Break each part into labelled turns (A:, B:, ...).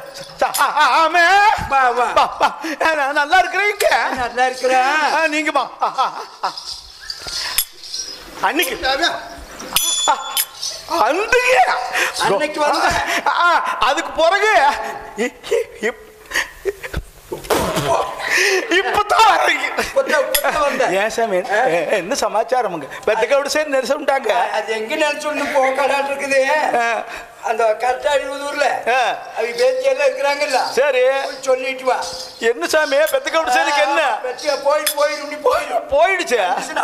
A: சாமி
B: வா வா
A: பா, பா. நான் நல்லா இருக்கிறீங்க
B: நல்லா இருக்கிறேன்
A: ஆ, நீங்க வா ஆ, ஆ, ஆ. அன்னைக்கு ஆ, அன்றைக்கு
B: அன்னைக்கு வந்த.
A: ஆ, அதுக்கு பிறகு இ- இ- இப்- இப்பதான் வர்றீங்க.
B: இப்பதான் இப்பதான் வந்தேன்.
A: ஏன் சாமி ஏ, என்ன சமாச்சாரமுங்க பெத்தக்கோடு சரி நெரிசம்ட்டாங்க
B: அது எங்க நினைச்சு ஒண்ணு போக்கடாட்டு இருக்குது அந்த கரெக்டா ஊர்ல
A: ஆ.
B: அவங்க பேத்தி எல்லாம் இருக்கிறாங்கல்ல
A: சரி
B: போய் சொல்லிட்டு வா
A: என்ன சாமி பெத்தக்கோடு சரிக்கு என்ன
B: பெத்தியா போயிட்டு போயிடும் நீ போயிடும்
A: போயிடுச்சு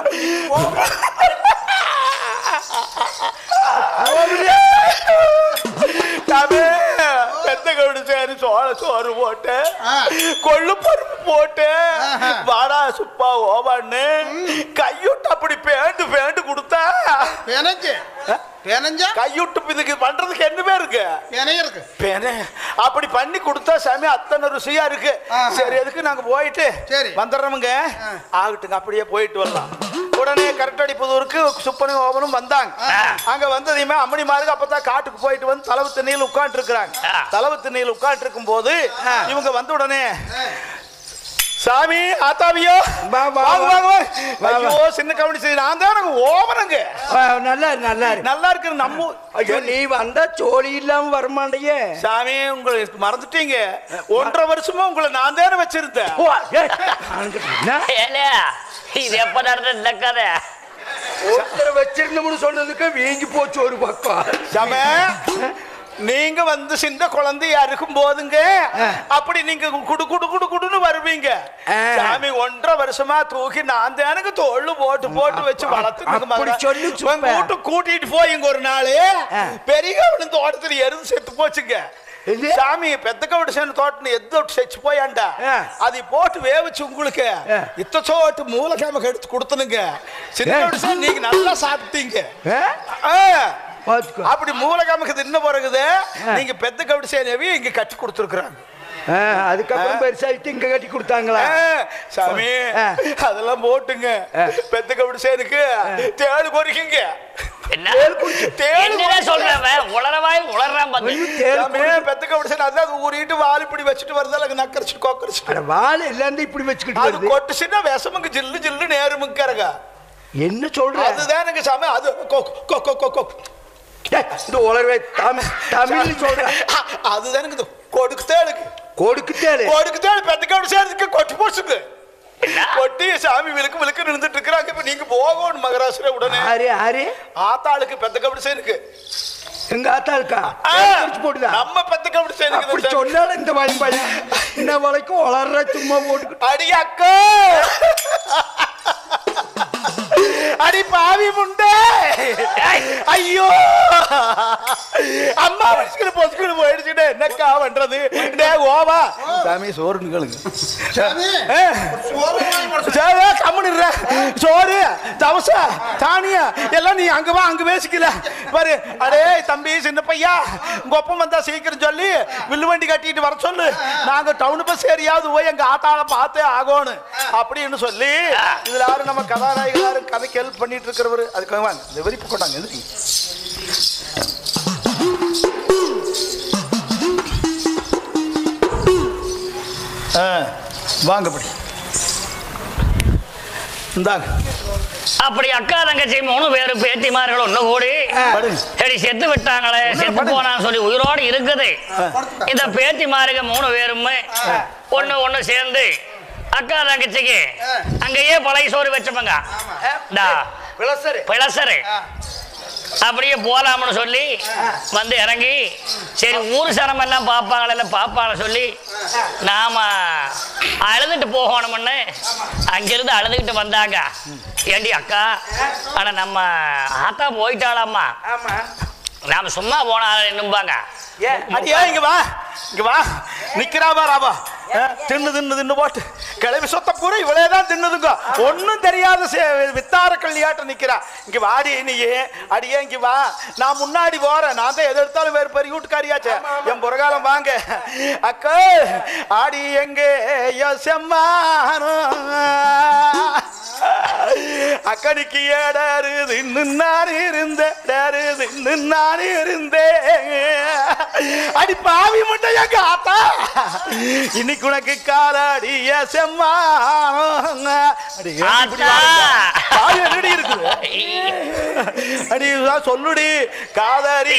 A: சாமி பெத்தக்கோடு சரி சோழ சோறு போட்டு கொள்ளு பருப்பு போட்டு வாடா சுப்பா ஓவான்னு கையுட்டு அப்படி பேண்டு பேண்டு கொடுத்தா
C: பெனஞ்சு பெனஞ்சா
A: கையுட்டு இதுக்கு பண்றதுக்கு என்ன பேர் இருக்கு
C: பெனைய இருக்கு
A: பேனே அப்படி பண்ணி கொடுத்தா சாமி அத்தனை ருசியா இருக்கு
C: ஆஹா.
A: சரி எதுக்கு நாங்க போயிட்டு
C: சரி.
A: வந்துடுறோமுங்க ஆகட்டுங்க அப்படியே போயிட்டு வரலாம் உடனே கரெக்டடி புதூருக்கு சுப்பனும் ஓவனும் வந்தாங்க அங்க வந்ததையுமே அம்மணி மாருக்கு அப்பதான் காட்டுக்கு போயிட்டு வந்து தளவு திண்ணையில் உட்காந்து இருக்கிறாங்க தளவு திண்ணையில் உட்காந்து இருக்கும் போது இவங்க வந்த உடனே சாமி ஆத்தாவியோ
B: வா, வா,
A: வாங்க,
B: வா.
A: வாங்க, வாங்க.
B: வா, வா.
A: ஐயோ சின்ன கவனி செய்ய நான் தான் ஓவனுங்க
B: நல்லா இரு, நல்லா இரு.
A: நல்லா இருக்கு நம்ம
B: ஐயோ நீ வந்தா சோழி இல்லாம வரமாட்டேயே
A: சாமி உங்களை மறந்துட்டீங்க ஒன்றரை வருஷமா உங்களை நான் தானே வச்சிருந்தேன்
B: ஓ, ஏய், அங்கிட்டு என்ன?
D: ஏலே, இது எப்ப நடந்த இந்த கதை
B: ஒருத்தர் வச்சிருந்தோம்னு சொன்னதுக்கு வீங்கி போச்சு ஒரு பக்கம்
A: சாமி நீங்க வந்து சின்ன குழந்தையா இருக்கும் போதுங்க அப்படி நீங்க குடு குடு குடு குடுன்னு வருவீங்க
B: ஆ.
A: சாமி ஒன்றரை வருஷமா தூக்கி நான் தானுங்க தோல் போட்டு போட்டு வச்சு
B: அப்படி சொல்லு
A: வளர்த்து
B: சுப்ப.
A: கூட்டு கூட்டிட்டு போய் இங்க ஒரு நாள்
B: ஆ.
A: பெரிய தோட்டத்துல எருந்து செத்து போச்சுங்க
B: எது?
A: சாமி பெத்த கவிட சேர்ந்து தோட்டம் எது செச்சு போயாண்டா
B: ஆ.
A: அதை போட்டு வேவிச்சு உங்களுக்கு
B: ஆ.
A: இத்த சோட்டு மூலக்கிழமை எடுத்து கொடுத்தனுங்க சின்ன
B: ஏ.
A: கவிட நீங்க நல்லா சாப்பிட்டீங்க
B: ஆ?
A: ஆ.
B: பாத்துக்கோ
A: அப்படி மூலகாமக்கு தின்ன பிறகுது நீங்க பெத்த கவிட சேனவி இங்க கட்டி கொடுத்துருக்குறாங்க
B: ஆ, அதுக்கப்புறம் பெருசாயிட்டு இங்க கட்டி கொடுத்தாங்களா
A: சாமி
B: ஆ.
A: அதெல்லாம் போட்டுங்க
B: ஆ.
A: பெத்த கவிட சேனுக்கு தேடு பொறிக்குங்க
D: என்ன
A: தேடு
D: என்னடா சொல்றவன் உளறவாய் உளறான் பாத்து
B: ஐயோ, தேள்
A: சாமி பெத்த கவிட சேன் அதான் ஊறிட்டு வால் இப்படி வச்சுட்டு வருதால நக்கரிச்சு கொக்கரிச்சு
B: அட வாழை இல்லாந்து இப்படி வச்சுக்கிட்டு
A: அது
B: வருது
A: கொட்டுச்சுன்னா விஷமுங்க ஜில்லு ஜில்லு நேருமுக்கறங்க
B: என்ன சொல்ற
A: அதுதான் எனக்கு சாமி அது கொ- கொ- கொ- கொ- கொ-
B: ஏய், இந்த உலகவே தமிழ் தமிழ் சொல்ற
A: அதுதான் எனக்கு இது கொடுக்குதேளுக்கு
B: கொடுக்குத்தேளு
A: கொடுக்குதேளு பெத்த கவிட சேனுக்கு கொட்டி போச்சுங்க
D: என்ன?
A: கொட்டி சாமி விழுக்கு விழுக்கு நின்றுட்டு இருக்கிறாங்க இப்ப நீங்க போகணும் மகராசுர உடனே
B: ஆறு ஆறு
A: ஆத்தாளுக்கு பெத்த கபடி சேனுக்கு
B: எங்க ஆத்தாளுக்கா
A: ஆ,
B: பிடிச்சு போடுதா
A: நம்ம பெத்த கபடி
B: அப்படி
A: சேனுக்கு
B: சொன்னாலும் இந்த வயல் பையன் இன்ன வரைக்கும் வளர்ற சும்மா போட்டுக்கிட்டு
A: அடி அக்கா அடி பாவி முண்டே ஐயோ அம்மா வயசுக்கு பொசுக்குன்னு போயிடுச்சுடே என்னக்கா பண்றது டே ஓவா சாமி சோறு நிகழுங்க
C: சாமி
A: ஏ.
C: சோறு வாங்கி போடு.
A: சரி கம்முன்னு சோறு தவசா தானியா எல்லாம் நீ அங்க வா அங்க பேசிக்கல பாரு அடே தம்பி சின்ன பையா உங்க ஒப்பம் வந்தா சீக்கிரம் சொல்லி வில்லு வண்டி கட்டிட்டு வர சொல்லு நாங்க டவுன் பஸ் ஏரியாவது போய் எங்க ஆத்தாள பார்த்தே ஆகணும் அப்படின்னு சொல்லி இதுல யாரு நம்ம கதாநாயகர் யாரு கதைக்கு ஹெல்ப் பண்ணிட்டு இருக்கிறவரு அதுக்காக வாங்க இந்த வெறிப்பு கொண்டாங்க எந்திரிங்க ஆ, வாங்க அப்படி இந்தாங்க
D: அப்படி அக்கா தங்கச்சி மூணு பேரும் பேத்திமார்கள் ஒண்ணு கூடி
A: படுங்க.
D: சரி செத்து விட்டாங்களே செத்து போனான்னு சொல்லி உயிரோடு இருக்குது இந்த பேத்திமாருங்க மூணு பேருமே ஒண்ணு ஒண்ணு சேர்ந்து அக்கா தங்கச்சிக்கு அங்கேயே பழைய சோறு வச்சவங்க டா,
B: விளசரு
D: பிளசரு அப்படியே போலாம்னு சொல்லி வந்து இறங்கி சரி ஊர் சனம் எல்லாம் பார்ப்பாங்கள பார்ப்பாங்க சொல்லி நாம அழுதுட்டு போகணும்னு அங்கிருந்து அழுதுகிட்டு வந்தாங்க ஏண்டி அக்கா ஆனா நம்ம ஆத்தா போயிட்டாளாம்மா
B: ஆமா
D: நாம சும்மா போனாலும் என்னும்பாங்க
B: ஏன்
A: அடியா இங்க வா இங்க வா நிக்கிறா பாராபா தின்னு தின்னு தின்னு போட்டு கிளவி சொத்த பூரா இவளேதான் தின்னுதுங்க ஒண்ணும் தெரியாத சே- வித்தார கல்யாட்டம் நிக்கிறா இங்க வாடி நீயே அடியே இங்க வா நான் முன்னாடி போறேன் நான் தான் எது எடுத்தாலும் வேறு பெரிய வீட்டுக்காரியாச்சே என் புறகாலம் வாங்க அக்கா ஆடி எங்கே செம்மானோ அக்கடிக்கு ஏடாருது இன்னும் நான் இருந்தேன் இன்னும் நான் இருந்தேன் அடி பாவி மட்டும் எங்க ஆத்தா இன்னைக்கு உனக்கு காலாடிய செம்மா அடி ஏன் இப்படி
D: ஆத்தா.
A: வாழுங்க? பாவி என்னடி இருக்குது அடி இதுதான் சொல்லுடி காதரி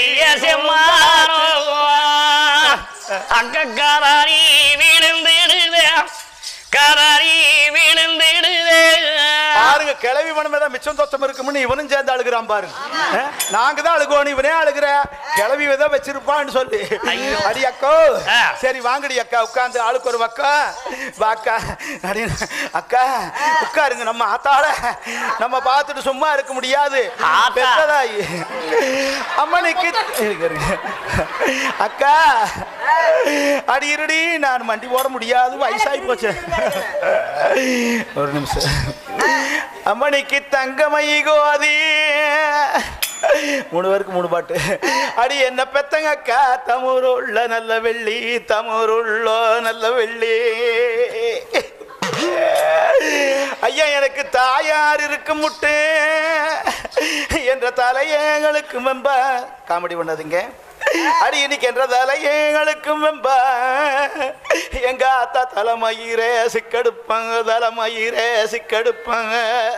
D: அக்கக்காரி விழுந்திடுதே கராரி விழுந்திடுதே
A: பாருங்க கிளவி மனமே தான் மிச்சம் தொச்சம் இருக்கும்னு இவனும் சேர்ந்து அழுகுறான் பாருங்க அஹ், நாங்க தான் அழுகுவோம் இவனே அழுகுற கிளவி விதை வச்சிருப்பான்னு சொல்லி
D: ஐயோ.
A: அடி அக்கோ
D: ஆ.
A: சரி வாங்கடி அக்கா உட்காந்து ஆளுக்கு ஒரு பக்கம் வாக்கா அடி அக்கா உட்காருங்க நம்ம ஆத்தாள நம்ம பார்த்துட்டு சும்மா இருக்க முடியாது
D: ஆத்தா.
A: பெத்ததாயி அம்மனுக்கு இருங்க, இருங்க. அக்கா அடி இருடி நான் மண்டி போட முடியாது வயசாகி போச்சு ஒரு நிமிஷம் அம்மனிக்கு தங்கமை கோதி மூணு பேருக்கு மூணு பாட்டு அடி என்ன பெத்தங்க அக்கா தமுருள்ள நல்ல வெள்ளி தமுருள்ள நல்ல வெள்ளி ஐயா எனக்கு தாயார் இருக்கு முட்டு என்ற தலையங்களுக்கு மெம்ப காமெடி பண்ணாதீங்க அடி இன்னைக்கு என்ற தலையங்களுக்கு மெம்ப எங்க அத்தா தலைமயிரே சிக்கெடுப்பாங்க தலைமயிரே சிக்கெடுப்பாங்க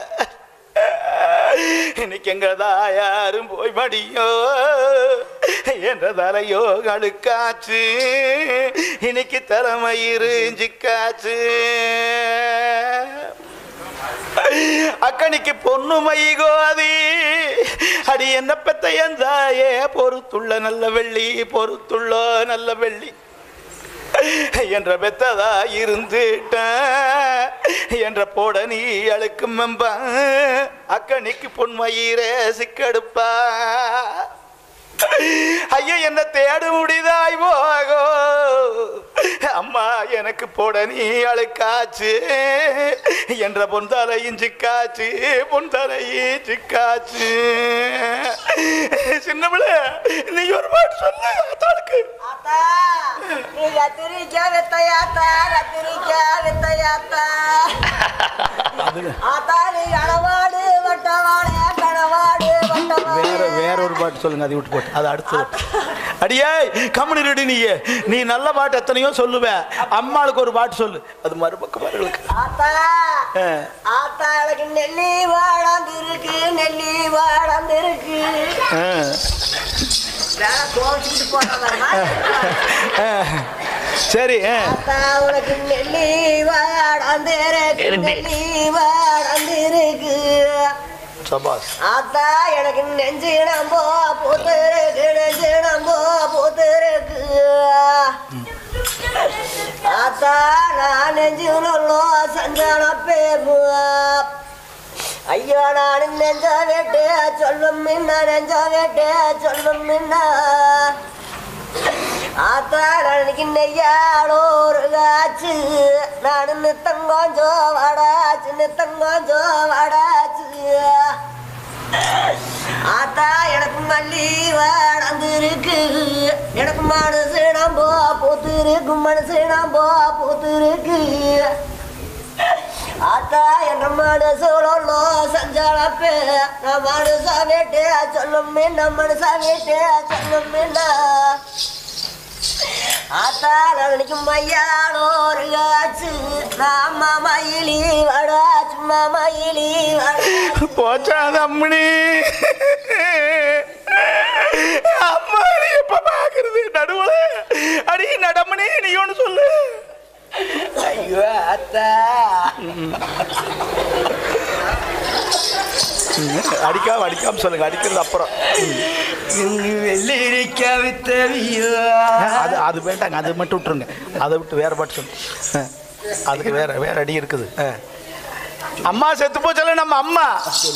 A: இன்னைக்கு எங்க தாயாரும் போய் மடியோ என்ற தலையோ கழுக்காச்சு இன்னைக்கு தலைமயிறு சிக்காச்சு அக்கனிக்கு பொண்ணு மைகோதி அடி என்ன பெத்த எந்தாயே பொறுத்துள்ள நல்ல வெள்ளி பொறுத்துள்ள நல்ல வெள்ளி என்ற பெத்ததா இருந்துட்ட என்ற போட நீ அழுக்கு மெம்ப அக்கனிக்கு பொன்மயிரே சிக்கெடுப்பா ஐயா என்ன தேட முடிதாய் போகோ அம்மா எனக்கு போட நீ அழுக்காச்சு என்ற பொன்தலையும் சிக்காச்சு பொன்தலையும் சிக்காச்சு சின்ன பிள்ளை நீ ஒரு பாட்டு சொல்லு அத்தாளுக்கு
E: ஆத்தா நீ கத்திரிக்க வித்தையாத்தா கத்திரிக்க வித்தையாத்தா ஆத்தா நீ கணவாடு வட்டவாடு கணவாடு வட்டவாடு
A: வேற வேற ஒரு பாட்டு சொல்லுங்க அதை விட்டு போட்டு அது அடுத்து அடியே கம்முனு ரெடி நீ நீ நல்ல பாட்டு எத்தனையோ சொல்லுவ அம்மாளுக்கு ஒரு பாட்டு சொல்லு அது மறுபக்கமார்களுக்கு
E: ஆத்தா ஆத்தா எனக்கு நெல்லி வாழந்திருக்கு நெல்லி வாழந்திருக்கு வேலை தோச்சிட்டு போறவங்க
A: சரி ஆ.
E: ஆத்தா உனக்கு நெல்லி வாழந்திருக்கு
D: இருக்கு.
E: நெல்லி வாழந்திருக்கு
A: சபாஸ்
E: ஆத்தா எனக்கு நெஞ்சு நம்போ பூத்திருக்கு நெஞ்சு நம்போ பூத்திருக்கு ஆத்தா நான் நெஞ்சு நல்லோ சஞ்சன பேபு ஐயோ நான் நெஞ்ச வேட்டு சொல்வம் மின்ன நெஞ்ச வேட்டு சொல்வம் மின்ன ஆத்தா நாளைக்கு நெய்யாளோ ஒரு காச்சு நான் நித்தங்கோஞ்சோ வாடாச்சு நித்தங்கோஞ்சோ வாடாச்சு ஆத்தா எனக்கு மல்லி வளர்ந்துருக்கு எனக்கு மனசு நம்போ பூத்து இருக்கு மனசு நம்போ பூத்து இருக்கு ஆத்தா என்ற மனசு லோலோ சஞ்சலப்பே நான் மனசா வேட்டே சொல்லும் மீன மனசா வேட்டே சொல்லும் மீன ஆத்தா நாளைக்கு மையானோ ஒரு காச்சு நான் மாமாயிலி வடாச்சு மாமாயிலி வடாச்சு
A: போச்சாது அம்மணி அம்மா நீ எப்ப பாக்குறது நடுவுல அடி நடமணி நீ ஒண்ணு சொல்லு
E: ஐயோ அத்தா
A: அடிக்காம அடிக்காம சொல்லுங்க அடிக்கிறது அப்புறம்
B: வெள்ளரிக்க வித்தவியோ
A: அது அது வேண்டாங்க அது மட்டும் விட்டுருங்க அதை விட்டு வேற பாட்டு சொல்லு ஆ. அதுக்கு வேற வேற அடி இருக்குது ஆ. அம்மா செத்து போச்சல நம்ம அம்மா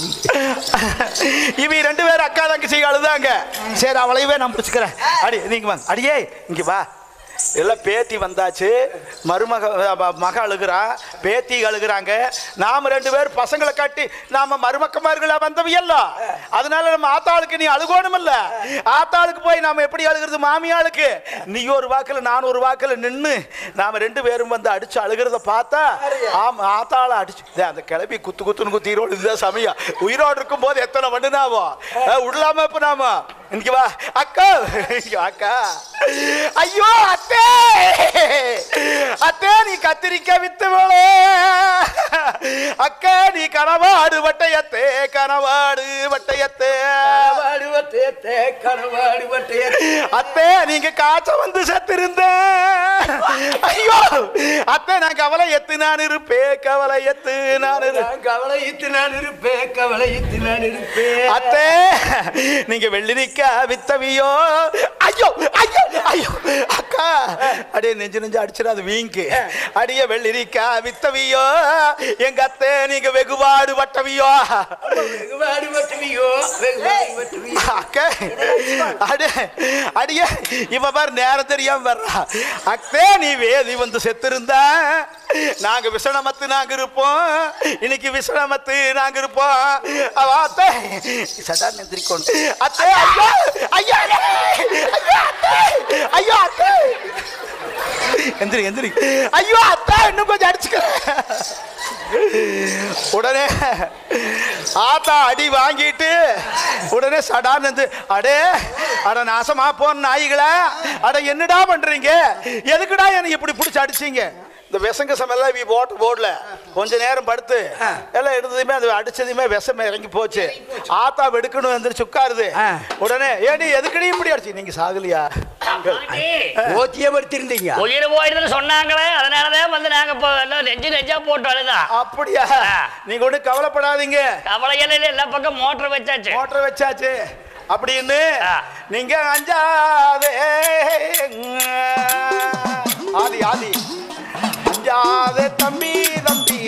A: இவ ரெண்டு பேரும் அக்கா தங்கச்சி அழுதாங்க சரி அவளையவே நான் பிடிச்சிக்கிறேன் அடி நீங்க வாங்க அடியே இங்க வா எல்லாம் பேத்தி வந்தாச்சு மருமக ம- மக அழுகிறா பேத்தி அழுகுறாங்க நாம ரெண்டு பேரும் பசங்களை காட்டி நாம மருமக்கமார்களா வந்தவையல்ல அதனால நம்ம ஆத்தாளுக்கு நீ அழுகணும் இல்ல ஆத்தாளுக்கு போய் நாம எப்படி அழுகிறது மாமியாளுக்கு நீ ஒரு வாக்குல நான் ஒரு வாக்குல நின்னு நாம ரெண்டு பேரும் வந்து அடிச்சு அழுகிறத பார்த்தா ஆமா ஆத்தாள அடிச்சு டேய், அந்த கிளம்பி குத்து குத்துன்னு குத்திரோடு இதுதான் சமயம் உயிரோடு இருக்கும் போது எத்தனை பண்ணுனாவோ விடலாம இப்ப நாம இன்னைக்கு வா அக்கா இங்க வா, அக்கா ஐயோ அத்தே அத்தே நீ கத்திரிக்காய் வித்து வேளே அக்கா நீ கனவாடு வட்டையத்தே கனவாடு வட்டையத்தே
B: வாடுவத்தே கனவாடுவத்தே
A: அத்தே நீங்க காய்ச்ச வந்து செத்திருந்த ஐயோ அத்தை நான் கவலை எத்து நான் இருப்பேன் கவலை எத்து நான் இருப்பேன்
B: நான் கவலை இத்து நான் இருப்பேன் கவலை இத்து நான் இருப்பேன்
A: அத்தே நீங்க வெள்ளரிக்கா வித்தவியோ ஐயோ ஐயோ ஐயோ அக்கா அடியே நெஞ்சு நெஞ்சு அடிச்சிடாது வீங்கு அடியே வெள்ளரிக்கா வித்தவியோ எங்க அத்தை நீங்க வெகுபாடு வட்டவியோ
B: வெகுவாடு வட்டுவியோ வெகுவாடு வட்டுவியோ
A: அக்கா அடே அடியே இவ பாரு நேரம் தெரியாம வர்றா அக்கே நீ வேதி வந்து செத்திருந்தா நாங்க விசனமத்து நாங்க இருப்போம் இன்னைக்கு விசனமத்து நாங்க இருப்போம் அவ அத்தை சடா நெந்திரிக்கொண்டு அத்தை ஐயோ ஐயோ ஐயோ அத்தை ஐயோ அத்தை எந்திரி எந்திரி ஐயோ அத்தை இன்னும் கொஞ்சம் அடிச்சுக்கிறேன் உடனே ஆத்தா அடி வாங்கிட்டு உடனே சடான்னு வந்து, அடே அட நாசமா போன நாய்களா அட என்னடா பண்றீங்க எதுக்குடா என்னை இப்படி பிடிச்சி அடிச்சீங்க இந்த விசங்க சமெல்லாம் இவ போட்டு போடல கொஞ்ச நேரம் படுத்து எல்லாம் எடுத்ததுமே அது அடிச்சதுமே விஷம் இறங்கி போச்சு ஆத்தா வெடுக்கணும் வந்துருச்சு உட்காருது உடனே ஏடி எதுக்குடி இப்படி அடிச்சு நீங்க சாகலையா
B: ஓத்தியே படுத்திருந்தீங்க
D: உயிர் போயிடுதுன்னு சொன்னாங்களே அதனாலதான் வந்து நாங்க இப்போ எல்லாம் நெஞ்சு நெஞ்சா போட்டு அழுதான்
A: அப்படியா நீங்க ஒன்றும் கவலைப்படாதீங்க
D: கவலையில இல்ல, எல்லா பக்கம் மோட்டர் வச்சாச்சு
A: மோட்டர் வச்சாச்சு அப்படின்னு
D: ஆ.
A: நீங்க அஞ்சாதே ஆதி ஆதி அஞ்சாதே தம்பி தம்பி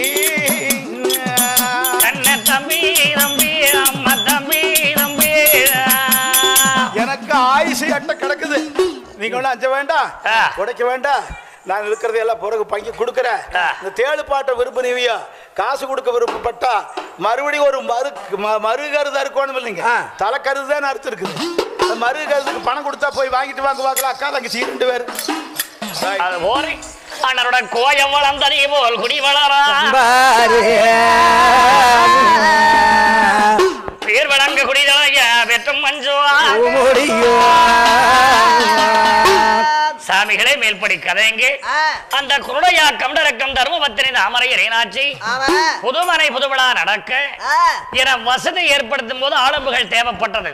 D: அண்ணன் தம்பி தம்பி அம்மா தம்பி தம்பி
A: எனக்கு ஆயுசு அட்டை கிடக்குது நீங்க ஒன்றும் அஞ்ச வேண்டாம்
D: ஆ.
A: உடைக்க வேண்டாம் நான் இருக்கிறது எல்லாம் பிறகு பங்கி கொடுக்குறேன்
D: ஆ.
A: இந்த தேழு பாட்டை விரும்பினிவியா காசு கொடுக்க விருப்பப்பட்டா மறுபடியும் ஒரு மறு ம- மறு கருதா இருக்கணும் இல்லைங்க
B: ஆ.
A: தலை கருது தான் அறுத்து இருக்குது அந்த மறு கருதுக்கு பணம் கொடுத்தா போய் வாங்கிட்டு வாங்க வாங்கலாம் அக்கா தங்கச்சி ரெண்டு பேர்
D: அது போரி அண்ணனோட கோயம் வளர்ந்தனி போல் குடி வளரா பேர் வழங்க குடிதலைய வெட்டும் மஞ்சுவா சாமிகளே மேல்படி கதைங்க அந்த குருடையா கண்டரக்கம் தர்மபத்திரி தாமரை இறைநாச்சி புதுமனை புதுவிழா நடக்க என வசதி ஏற்படுத்தும் போது ஆடம்புகள் தேவைப்பட்டது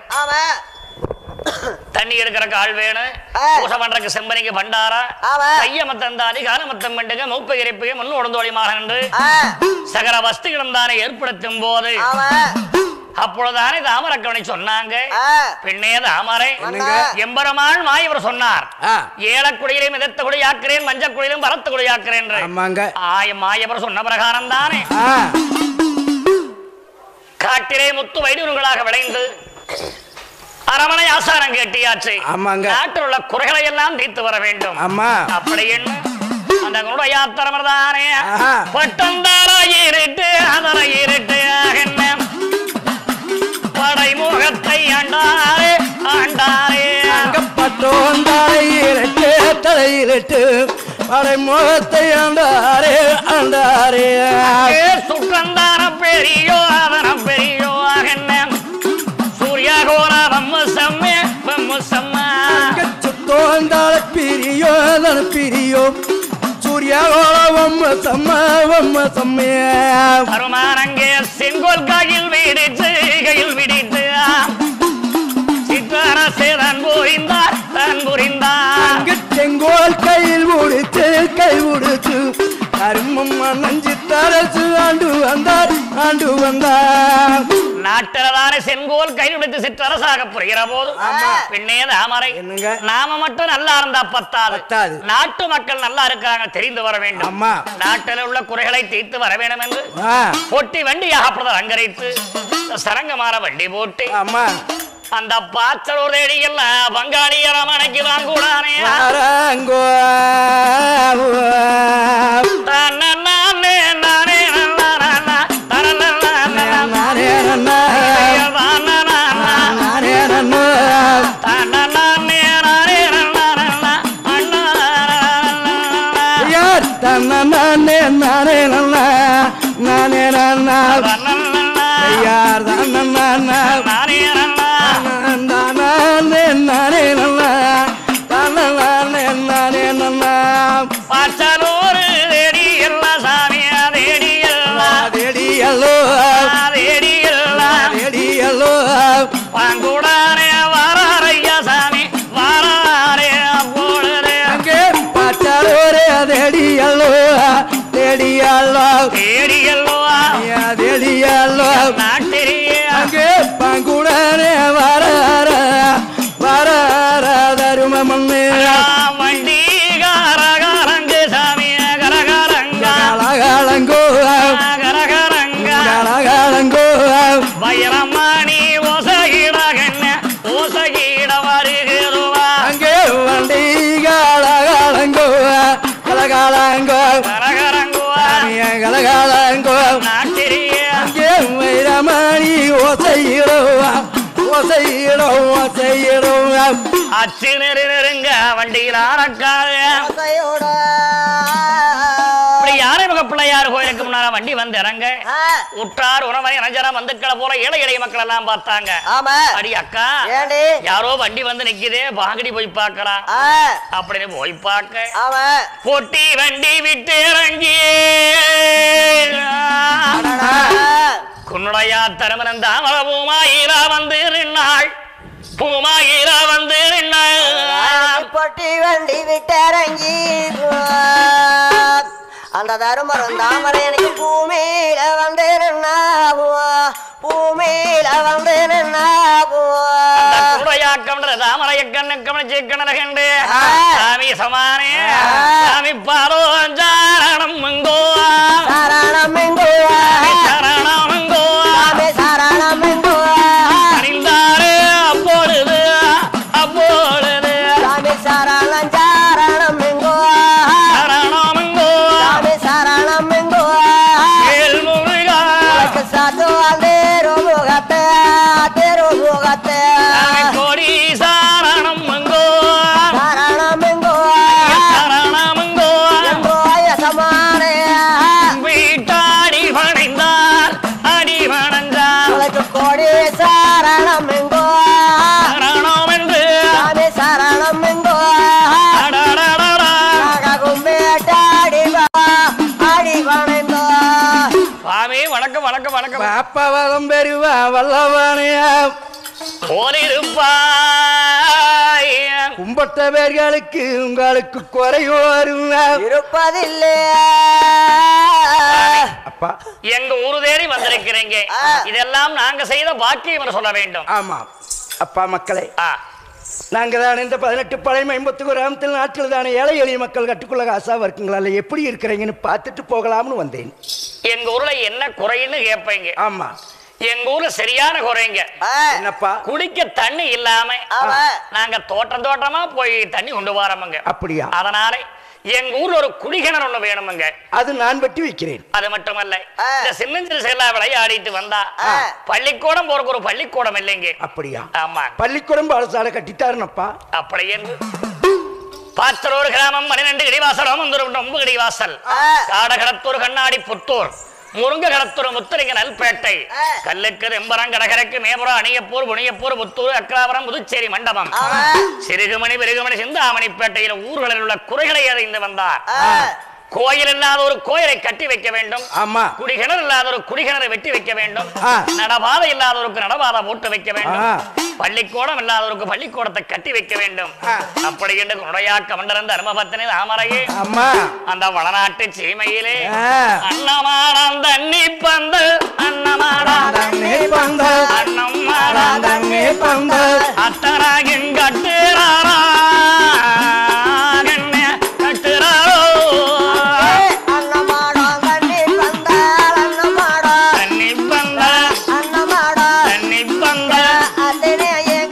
D: தண்ணி எடுக்கிறக்கு ஆள் வேணும்
E: ஆ.
D: பூசை பண்றதுக்கு செம்பனிக்கு பண்டாரா
E: ஆமா.
D: கையமத்தந்தாதி காலமத்தம் பண்டுக மூப்பை இறைப்புக முன்னு உடந்தோடிமாக என்று சகல வஸ்துகளும் தானே ஏற்படுத்தும் போது அப்பொழுதுதானே தாமரக்கவனை சொன்னாங்க பெண்ணே தாமரை
E: என்னங்க?
D: எம்பெருமான் மாயவர் சொன்னார்
B: ஆ.
D: ஏழக்குடியிலும் மிதத்த குடியாக்குறேன் மஞ்சள் குடியிலும் பரத்த குடியாக்குறேன் என்று.
B: ஆமாங்க
D: ஆய மாயவர் சொன்ன பிரகாரம் தானே
B: ஆ,
D: காட்டிலே முத்து வைடூர்களாக விளைந்து அரமனை ஆசாரம் கேட்டியாச்சு
B: ஆமாங்க.
D: நாட்டில் உள்ள குறைகளை எல்லாம் தீர்த்து வர வேண்டும்
B: ஆமா
D: அப்படி என்ன அந்த குருடையாத்திரமர் தானே
B: ஆஹா.
D: பட்டந்தார இருட்டு அதர இருட்டு என்ன படை முகத்தை ஆண்டாரே ஆண்டாரே
B: அங்கப்பட்டோன் தலையிலிட்டு தலையிலிட்டு அடை முகத்தை ஆண்டாரே ஆண்டாரே
D: ஏ சுற்றந்தார பெரியோ அதன பெரியோ என்ன சூர்யா கோர வம்ம செம்மே வம்ம செம்மா
B: சுத்தோன் தலை பிரியோ தன பிரியோ சூர்யா வம்ம சம்ம வம்ம சம்மையா
D: அருமானங்கே செங்கோல் கையில் விடித்து கையில் விடித்து சிற்றரசே தான் புரிந்தார் தான் புரிந்தார்
B: செங்கோல் கையில் முடிச்சு கை முடிச்சு அருமம்மா நஞ்சு தரசு ஆண்டு வந்தார் ஆண்டு வந்தார்
D: நாட்டிலதானே செங்கோல் கையில் விடுத்து சிற்றரசாக புரிகிற போது
B: ஆமா.
D: பின்னே தாமரை
B: என்னங்க?
D: நாம மட்டும் நல்லா இருந்தா பத்தாது
B: பத்தாது.
D: நாட்டு மக்கள் நல்லா இருக்காங்க தெரிந்து வர வேண்டும்
B: ஆமா.
D: நாட்டில் உள்ள குறைகளை தீர்த்து வர வேண்டும் என்று
B: ஆ,
D: பொட்டி வண்டியாக பிரதர் அங்கரைத்து சரங்கமாற வண்டி போட்டு
B: ஆமா
D: அந்த பாச்சலூர் தேடியல்ல பங்காளி அரமனைக்கு வாங்கூடானே
B: வாராங்கோ
D: தன்னே நானே நன்னா தரலன்னா
B: நானே நன்னா நானே நன்னா யார் தன்ன நானே நானே நன்னா நானே நன்னா யார் தன்ன நானா நானே நானே நன்னா தன்ன நானே நானே நன்னா தேடியல்லோ தேடியல்லோ அங்கே பாச்சாரோரே தேடியல்லோ தேடியல்லோ தேடியல்லோ அங்கே பங்குடனே வர வர தருமமண்ணே
D: வண்டி காரகாரங்கு சாமி கரகாரங்கா
B: காலகாலங்கோ
D: கரகாரங்கா
B: காலகாலங்கோ
D: வைரமாணி ஓசகிடகண்ண ஓசகிட வருகிறவா
B: அங்கே வண்டி காலகாலங்கோ கலகாலங்கோ
D: கரகரங்குவா
B: கலகாலங்கோ
D: நாட்டிரிய
B: அங்கே வைரமணி ஓசையிடுவா ஓசையிடும் ஓசையிடும்
D: அச்சு நெரு நெருங்க வண்டியில் ஆரக்காத
E: ஆசையோட
D: இப்படி யாரை முக பிள்ளையார் கோயிலுக்கு முன்னால வண்டி வந்து இறங்க
E: ஆ,
D: உற்றார் உறவரை இளைஞரா வந்துக்களை போல ஏழை எளிய மக்கள் எல்லாம் பார்த்தாங்க
E: ஆமா
D: அடி அக்கா
E: ஏண்டி
D: யாரோ வண்டி வந்து நிக்குதே பாகடி போய் பார்க்கலாம்
E: ஆ,
D: அப்படின்னு போய் பார்க்க
E: ஆமா
D: பொட்டி வண்டி விட்டு இறங்கி
E: அடடா.
D: குன்னுடையா தருமனன் தாமர பூமாயிரா வந்து நின்னாள் பூமாயிரா வந்து நின்னாள்
E: பொட்டி வண்டி விட்டிறங்கி அந்த தருமரம் தாமரை எனக்கு பூமியில வந்து நின்னாவோ பூமியில வந்து நின்னாவோ
D: குடையாக்கம்ன்ற தாமரைய கண்ணு கவனிச்சு கணரகண்டு
E: ஆ.
D: சாமி சமானே
E: ஆ.
D: சாமி பாரோ சாரணம் மங்கோ
E: சரணம் எங்குவா
D: சரணம் மங்கோ
E: சாமி சரணம் எங்குவா
D: அணிந்தாரு அப்பொழுது அப்பொழுது
E: சாமி சரணம் சரணம் எங்குவா
D: சரணம் மங்கோ
E: சாமி சரணம் எங்குவா
D: வேல் முருகா
E: உனக்கு சாத்து தேரு முகத்தை தேரு முகத்தை
D: சாமி கோடி சரணம் மங்கோ
E: சரணம் எங்குவா
D: சரணம் மங்கோ
E: எங்கோய சமானே
D: வீட்டாடி படைந்தார் அடி படைந்தார்
E: உனக்கு கோடி சரணம் எங்கோ
D: சரணம் என்று
E: சாமி சரணம் எங்கோ
D: அடடடடா.
E: கும்பேட்டாடி ஆடி வணைந்தோ
D: சுவாமி வணக்கம் வணக்கம் வணக்கம்
B: பாப்பவகம் பெறுவா வல்லவனையா
D: போலிருப்பாய்
B: கும்பட்ட பேர்களுக்கு உங்களுக்கு குறை வரும்
E: இருப்பதில்லை
B: அப்பா
D: எங்க ஊரு தேடி வந்திருக்கிறீங்க
E: ஆ.
D: இதெல்லாம் நாங்க செய்த பாக்கியம் என்று சொல்ல வேண்டும்
B: ஆமா அப்பா மக்களே
D: ஆ,
B: நாங்க தான் இந்த பதினெட்டு பழைய ஐம்பத்து கிராமத்தில் நாட்டில் தானே ஏழை எளிய மக்கள் கட்டுக்குள்ள காசாக இருக்குங்களா இல்லை எப்படி இருக்கிறீங்கன்னு பார்த்துட்டு போகலாம்னு வந்தேன்
D: எங்க ஊர்ல என்ன குறைன்னு கேட்பீங்க
B: ஆமா
D: எங்க ஊர்ல சரியான குறைங்க
E: ஆ,
B: என்னப்பா
D: குடிக்க தண்ணி இல்லாம
E: ஆமா.
D: நாங்க தோட்டம் தோட்டமா போய் தண்ணி கொண்டு வரோமுங்க
B: அப்படியா
D: அதனால எங்க ஊர்ல ஒரு குடிகிணறு ஒண்ணு வேணுமுங்க
B: அது நான் வெட்டி வைக்கிறேன்
D: அது மட்டுமல்ல
E: ஆ.
D: இந்த சின்னஞ்சிறு செல்லா விளையாடிட்டு வந்தா
E: ஆ.
D: பள்ளிக்கூடம் போறக்கு ஒரு பள்ளிக்கூடம் இல்லைங்க
B: அப்படியா
D: ஆமா
B: பள்ளிக்கூடம் பாடசாலை கட்டித்தாருனப்பா
D: அப்படி என்று பாச்சலூர் கிராமம் பன்னிரெண்டு கிடிவாசல் வந்து ரொம்ப கிடிவாசல்
E: ஆ.
D: காடகடத்தூர் கண்ணாடி புத்தூர் முருங்க கடத்தூர் முத்திரைங்க நல்பேட்டை
E: ஆ.
D: கல்லுக்கு ரெம்பரம் கடகரைக்கு மேபுரம் அணியப்பூர் புனியப்பூர் புத்தூர் அக்ராபுரம் புதுச்சேரி மண்டபம்
E: ஆமா.
D: சிறுகுமணி பெருகுமணி சிந்தாமணிப்பேட்டையில் ஊர்களில் உள்ள குறைகளை அறிந்து வந்தார்
E: ஆ,
D: கோயில் இல்லாத ஒரு கோயிலை கட்டி வைக்க வேண்டும்
B: ஆமா
D: குடிகிணறு இல்லாத ஒரு குடிகிணறை வெட்டி வைக்க வேண்டும்
B: ஆ.
D: நடபாதை இல்லாதவருக்கு நடபாதை போட்டு வைக்க வேண்டும்
B: ஆ.
D: பள்ளிக்கூடம் இல்லாதவருக்கு பள்ளிக்கூடத்தை கட்டி வைக்க வேண்டும்
B: ஆ.
D: அப்படி என்று குடையாக்க மண்டர்ந்த அருமபத்தினி தாமரையே
B: அம்மா
D: அந்த வளநாட்டு சீமையிலே
B: ஆ.
D: அன்னமாடம் தண்ணி பந்தல் அன்னமாடம்
B: தண்ணி பந்தல்
D: அன்னமாடம்
B: தண்ணி பந்தல்
D: அத்தராகின் கட்டுறாரா என்ன கட்டுறாரோ
E: ஏ, அன்னமாடம் தண்ணி பந்தால் அன்னமாடம்
D: தண்ணி பந்தல்
E: அன்னமாடம்
D: தண்ணி பந்தல்
E: அதனே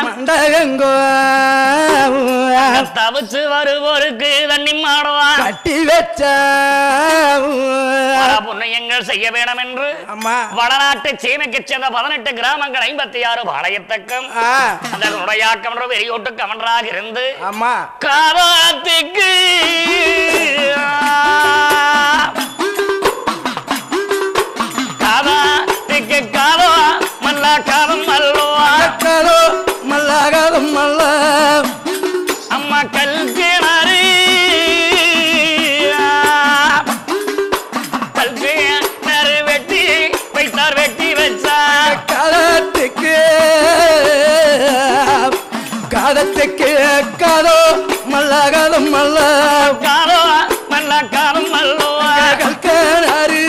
B: மண்டகங்கோ
D: தவிச்சு வருவோருக்கு தண்ணி மாடுவான்
B: கட்டி வச்ச
D: பல புண்ணியங்கள் செய்ய வேணும் என்று
B: அம்மா
D: வடநாட்டு சீமைக்கு சேர்ந்த பதினெட்டு கிராமங்கள் ஐம்பத்தி ஆறு பாளையத்தக்கம்
B: ஆ,
D: அந்த நுடையாக்கம் என்ற வெறியோட்டு கமன்றாக இருந்து
B: அம்மா
D: காவாத்துக்கு காவாத்துக்கு காவா மல்லா காவம் அல்லவா
B: கலோ மல்லாகாதம் மல்ல
D: அம்மா கல் கிணறு கல் கிணறு வெட்டி வைத்தார் வெட்டி வச்சார்
B: காலத்துக்கு காலத்துக்கு காதோ மல்லாகாதம் மல்ல
D: காலோ மல்லா காலம் அல்லவா
B: கல்கனாரு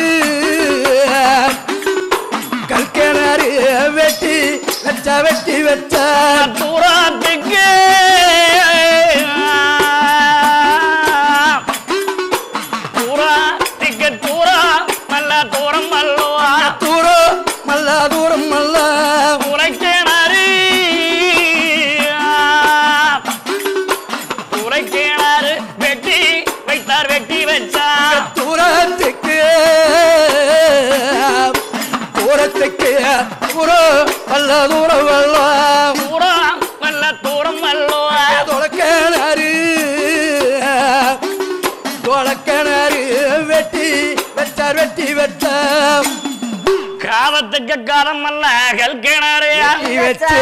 B: கல்கனாரு வெட்டி வச்ச வெட்டி வச்ச
D: தூராத்துக்கு தூராத்துக்கு தூரா மல்ல தூரம் அல்லவா
B: தூரோ மல்லா தூரம் மல்ல
D: உரைக்கிணறு உரைக்கிணறு வெட்டி வைத்தார் வெட்டி வச்சார்
B: தூரத்துக்கு தூரத்துக்கு தூரோ மல்ல தூரம் வல்ல
D: தூரா மல்ல தூரம் அல்லவா
B: தொலைக்கணாரு தொலைக்கணாரு வெட்டி வச்சார் வெட்டி வச்ச
D: காலத்துக்கு காலம் அல்ல கல்கிணறு
B: வெட்டி வச்ச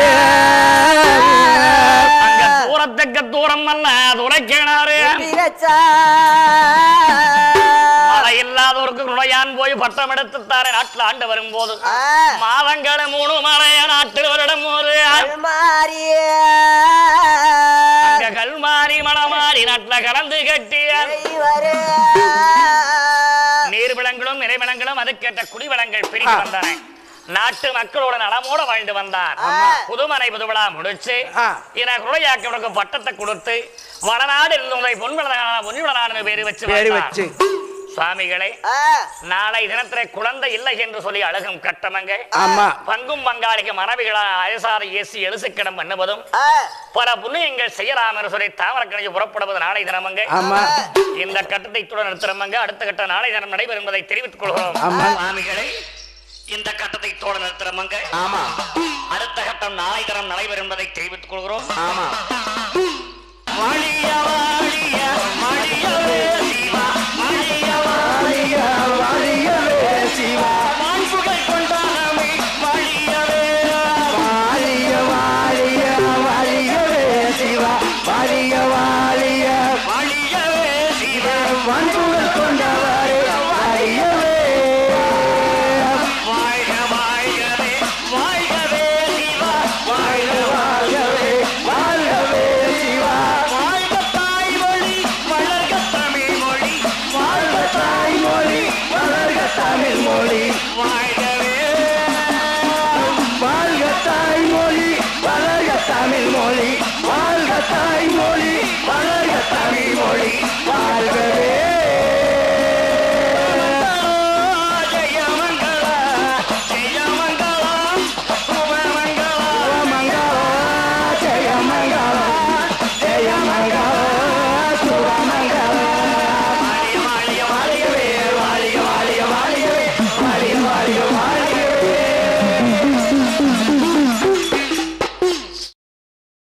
D: அங்க தூரத்துக்கு தூரம் அல்ல துளைக்கிணறு மழை இல்லாதவருக்கு நுழையான் போய் பட்டம் எடுத்து தாரே நாட்டில் ஆண்டு வரும்போது மாதங்கள மூணு மழைய நாட்டில் வருடம் போது அங்க கல்மாரி மணமாரி நாட்டில் கலந்து கட்டிய நீர் விலங்குகளும் நிறை விலங்குகளும் அதுக்கேற்ற குடிவளங்கள் பிரித்து வந்தன நாட்டு மக்களோட நலமோட வாழ்ந்து வந்தார் புதுமனை புதுவிழா முடிச்சு
B: ஆ.
D: எனக்கு உரையாக்கவனுக்கு பட்டத்தை கொடுத்து வடநாடு இருந்தவங்களை பொன்விழா பொன்விழான்னு பேரு வச்சு
B: பேரு
D: வந்தார்.
B: வச்சு
D: சுவாமிகளை நாளை தினத்திலே குழந்தை இல்லை என்று சொல்லி அழகும் கட்டமங்க
B: ஆமா
D: பங்கும் பங்காளிக்கு மனைவிகளா அயசார ஏசி எழுசுக்கிடம் பண்ணுவதும் பல புண்ணியங்கள் செய்யலாம் என்று சொல்லி தாமரக்கணிக்கு புறப்படுவது நாளை தினமங்க
B: ஆமா
D: இந்த கட்டத்தை இத்துடன் நிறுத்துறமங்க அடுத்த கட்டம் நாளை தினம் நடைபெறும் என்பதை தெரிவித்துக் கொள்கிறோம்
B: ஆமா.
D: சுவாமிகளை இந்த கட்டத்தை இத்தோடு நிறுத்துறமங்க
A: ஆமா
D: அடுத்த கட்டம் நாளை தினம் நடைபெறும் என்பதை தெரிவித்துக் கொள்கிறோம்
A: ஆமா